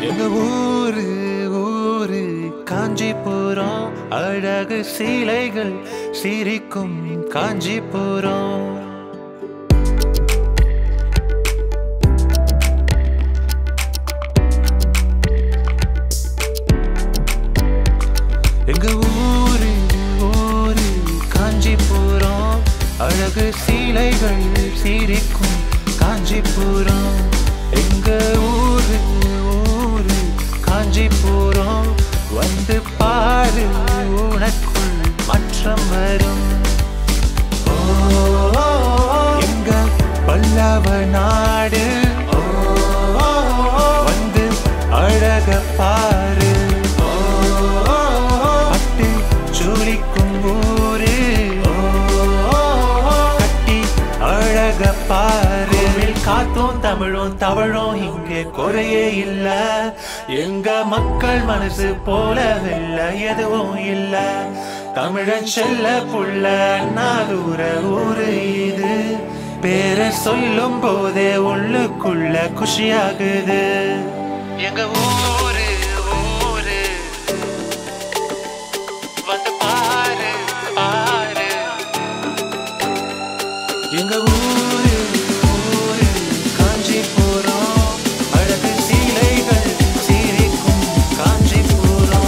எங்க ஊரு ஊரு காஞ்சிபுரம் அழகு சீலைகள் சிரிக்கும் காஞ்சிபுரம் எங்க ஊரு ஊரு காஞ்சிபுரம் அழகு சீலைகள் சிரிக்கும் காஞ்சிபுரம் எங்க ஊரு ஊரு காஞ்சிபுரம் வந்து பாரு உனக்குள் மாற்றம் வரும் ஓ, எங்க பல்லவ நாடு ஓ, வந்து அழக பாரு ஓ, பட்டு ஜொலிக்கும் ஊரு ஓ, கட்டி அழக பாரு காத்தும் தமிழும் தவழும் இங்கே குறையே இல்ல எங்க மக்கள் மனசு போல வெல்ல எதுவும் இல்ல தமிழன் செல்ல புள்ள நாதூர ஊரு இது பேரை சொல்லும் போதே உள்ளுக்குள்ள குஷியாகுது எங்க ஊரு ஊரு வந்து பாரு பாரு எங்க ஊரு ஊரு காஞ்சிபுரம் அழகு சீலைகள் சிரிக்கும் காஞ்சிபுரம்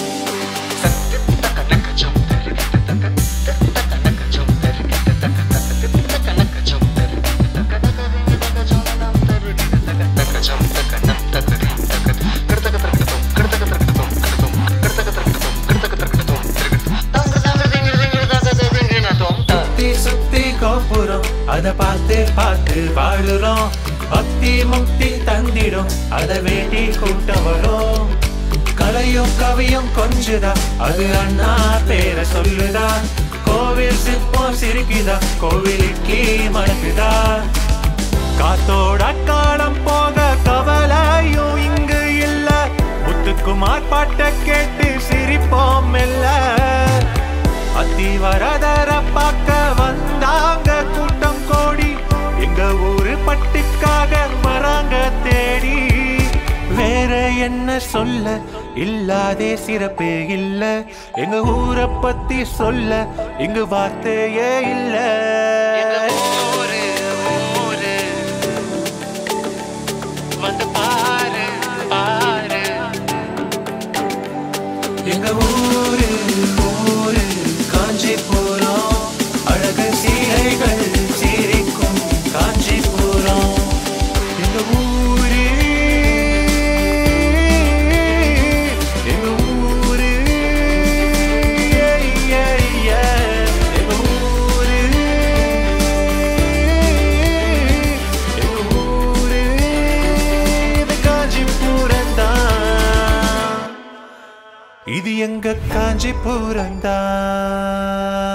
சுத்தி சுத்தி கோபுரம் அத பார்த்து பார்த்து வாழுறோம் பக்தி முக்தி தந்திடும் அத வேண்டி கூட்டம் வரும் கலையும் கவியும் கொஞ்சுதா அது அண்ணா பேரை சொல்லுதா கோவில் சிற்பம் சிரிக்குதா கோவிலுக்கு மணக்குதா காத்தோட காலம் போக கவலையும் இங்கு இல்ல முத்துக்குமார் பாட்ட கேட்டு சிரிப்போம் மெல்ல அத்தி வரதர பார்க்க வந்தாங்க கூட்டம் கோடி எங்க ஊரு பட்டுக்காக வராங்க தேடி வேற என்ன சொல்ல இல்லாதே சிறப்பே இல்ல எங்க ஊரை பத்தி சொல்ல இங்கு வார்த்தையே இல்ல ஊரு ஊரு வந்து பாரு பாரு எங்க ஊரு ஊரு காஞ்சிபுரம் அழகு சீலைகள் சிரிக்கும் காஞ்சிபுரம் எங்க ஊரு எங்க ஊரு yeah, yeah, yeah. எங்க ஊரு எங்க ஊரு இது காஞ்சிபுரம் தான் இது எங்க காஞ்சிபுரம் தான்